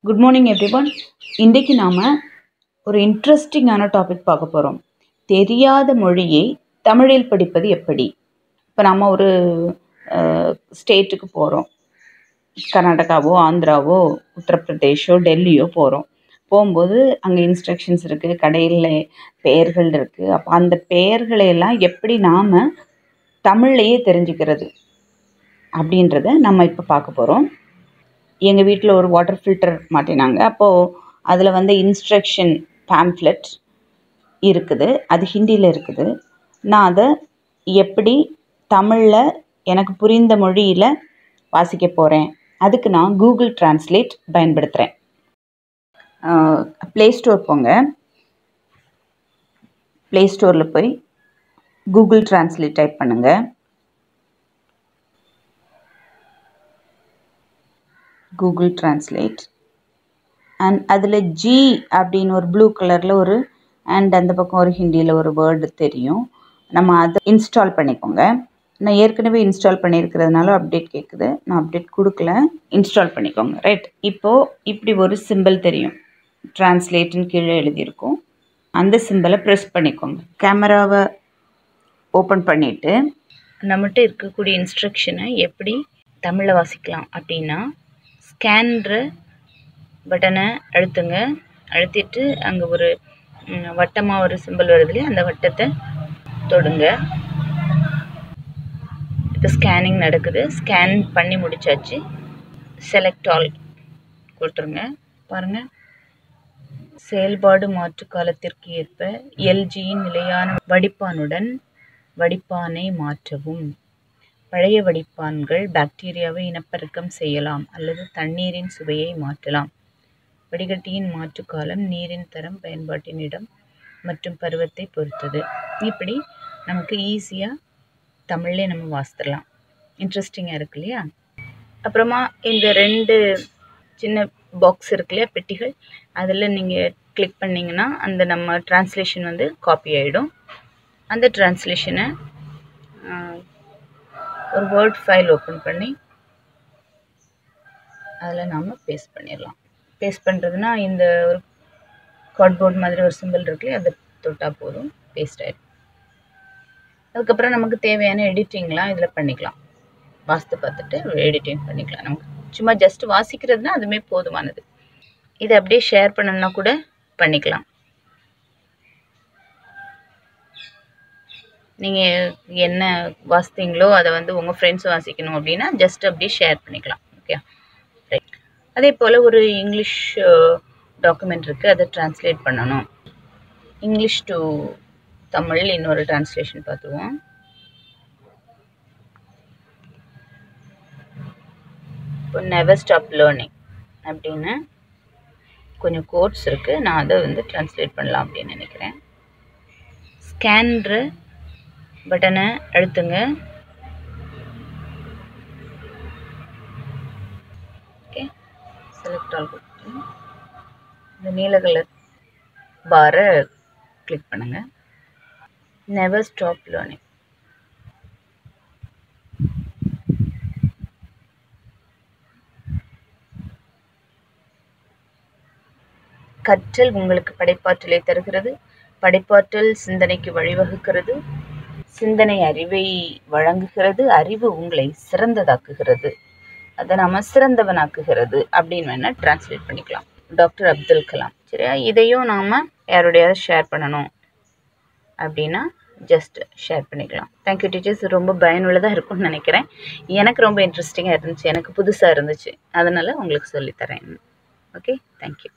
good morning everyone இன்றைக்கு நாம் ஒரு இன்ட்ரெஸ்டிங்கான டாபிக் பார்க்க போகிறோம் தெரியாத மொழியை தமிழில் படிப்பது எப்படி இப்போ நம்ம ஒரு ஸ்டேட்டுக்கு போகிறோம் கர்நாடகாவோ ஆந்திராவோ உத்தரப்பிரதேஷோ டெல்லியோ போகிறோம் போகும்போது அங்கே இன்ஸ்ட்ரக்ஷன்ஸ் இருக்குது கடையில் பெயர்கள் இருக்குது அப்போ அந்த பெயர்களை எல்லாம் எப்படி நாம் தமிழ்லையே தெரிஞ்சுக்கிறது அப்படின்றத நம்ம இப்போ பார்க்க போகிறோம் எங்கள் வீட்டில் ஒரு வாட்டர் ஃபில்டர் மாட்டினாங்க அப்போது அதில் வந்து இன்ஸ்ட்ரக்ஷன் பேம்ஃப்ளெட் இருக்குது அது ஹிந்தியில் இருக்குது நான் அதை எப்படி தமிழில் எனக்கு புரிந்த மொழியில் வாசிக்க போகிறேன் அதுக்கு நான் கூகுள் டிரான்ஸ்லேட் பயன்படுத்துகிறேன் ப்ளே ஸ்டோர் போங்க ப்ளே ஸ்டோரில் போய் கூகுள் டிரான்ஸ்லேட் டைப் பண்ணுங்கள் கூகுள் டிரான்ஸ்லேட் அண்ட் அதில் ஜி அப்படின்னு ஒரு ப்ளூ கலரில் ஒரு அண்ட் அந்த பக்கம் ஒரு ஹிந்தியில் ஒரு வேர்டு தெரியும் நம்ம அதை இன்ஸ்டால் பண்ணிக்கோங்க நான் ஏற்கனவே இன்ஸ்டால் பண்ணியிருக்கிறதுனால அப்டேட் கேட்குது நான் அப்டேட் கொடுக்கல இன்ஸ்டால் பண்ணிக்கோங்க ரைட் இப்போது இப்படி ஒரு சிம்பிள் தெரியும் டிரான்ஸ்லேட்னு கீழே எழுதியிருக்கும் அந்த சிம்பிளை ப்ரெஸ் பண்ணிக்கோங்க கேமராவை ஓப்பன் பண்ணிவிட்டு நம்மகிட்ட இருக்கக்கூடிய இன்ஸ்ட்ரக்ஷனை எப்படி தமிழில் வாசிக்கலாம் அப்படின்னா ஸ்கேன்ற பட்டனை அழுத்துங்க அழுத்திட்டு அங்கே ஒரு வட்டமாக ஒரு சிம்பிள் வருது இல்லையா அந்த வட்டத்தை தொடுங்க இப்போ ஸ்கேனிங் நடக்குது ஸ்கேன் பண்ணி முடிச்சாச்சு செலக்ட் ஆல் கொடுத்துருங்க பாருங்கள் செயல்பாடு மாற்று காலத்திற்கு ஏற்ப எல்ஜியின் நிலையான வடிப்பானுடன் வடிப்பானை மாற்றவும் பழைய வடிப்பான்கள் பாக்டீரியாவை இனப்பெருக்கம் செய்யலாம் அல்லது தண்ணீரின் சுவையை மாற்றலாம் வடிகட்டியின் மாற்று காலம் நீரின் தரம் பயன்பாட்டின் இடம் மற்றும் பருவத்தை பொறுத்தது இப்படி நமக்கு ஈஸியாக தமிழ்லே நம்ம வாசித்துடலாம் இன்ட்ரெஸ்டிங்காக இருக்கு இல்லையா அப்புறமா இந்த ரெண்டு சின்ன பாக்ஸ் இருக்கு இல்லையா பெட்டிகள் அதில் நீங்கள் கிளிக் பண்ணிங்கன்னா அந்த நம்ம டிரான்ஸ்லேஷன் வந்து காப்பி ஆகிடும் அந்த டிரான்ஸ்லேஷனை ஒரு வேர்ட் ஃபைல் ஓப்பன் பண்ணி அதில் நாம் பேஸ்ட் பண்ணிடலாம் பேஸ்ட் பண்ணுறதுனா இந்த ஒரு கார்ட்போர்ட் மாதிரி ஒரு சிம்பிள் இருக்கு அதை தொட்டால் போதும் பேஸ்ட் ஆகிடும் அதுக்கப்புறம் நமக்கு தேவையான எடிட்டிங்லாம் இதில் பண்ணிக்கலாம் வாஸ்து பார்த்துட்டு எடிட்டிங் பண்ணிக்கலாம் நமக்கு சும்மா ஜஸ்ட் வாசிக்கிறதுனா அதுவுமே போதுமானது இதை அப்படியே ஷேர் பண்ணணும்னா கூட பண்ணிக்கலாம் நீங்கள் என்ன வாசித்தீங்களோ அதை வந்து உங்கள் ஃப்ரெண்ட்ஸ் வாசிக்கணும் அப்படின்னா ஜஸ்ட் அப்படியே ஷேர் பண்ணிக்கலாம் ஓகே ரைட் அதே போல் ஒரு இங்கிலீஷ் டாக்குமெண்ட் இருக்குது அதை ட்ரான்ஸ்லேட் பண்ணணும் இங்கிலீஷ் டு தமிழ் இன்னொரு டிரான்ஸ்லேஷன் பார்த்துருவோம் இப்போ நெவர் ஸ்டாப் லேர்னிங் அப்படின்னு கொஞ்சம் கோட்ஸ் இருக்குது நான் அதை வந்து ட்ரான்ஸ்லேட் பண்ணலாம் அப்படின்னு நினைக்கிறேன் ஸ்கேன்ற பட்டனை அழுத்துங்க ஓகே செலக்ட் ஆல் கொடுத்து இந்த நீல கலர் பாரை கிளிக் பண்ணுங்கள் நெவர் ஸ்டாப் லேர்னிங் கற்றல் உங்களுக்கு படைப்பாற்றலை தருகிறது படைப்பாற்றல் சிந்தனைக்கு வழிவகுக்கிறது சிந்தனை அறிவை வழங்குகிறது அறிவு உங்களை சிறந்ததாக்குகிறது அதை நாம் சிறந்தவனாக்குகிறது அப்படின்னு வேணால் டிரான்ஸ்லேட் பண்ணிக்கலாம் டாக்டர் அப்துல் கலாம் சரியா இதையும் நாம் யாரோடையாவது ஷேர் பண்ணணும் அப்படின்னா ஜஸ்ட் ஷேர் பண்ணிக்கலாம் தேங்க்யூ டீச்சர்ஸ் ரொம்ப பயனுள்ளதாக இருக்கும்னு நினைக்கிறேன் எனக்கு ரொம்ப இன்ட்ரெஸ்டிங்காக இருந்துச்சு எனக்கு புதுசாக இருந்துச்சு அதனால் உங்களுக்கு சொல்லித்தரேன் ஓகே தேங்க்யூ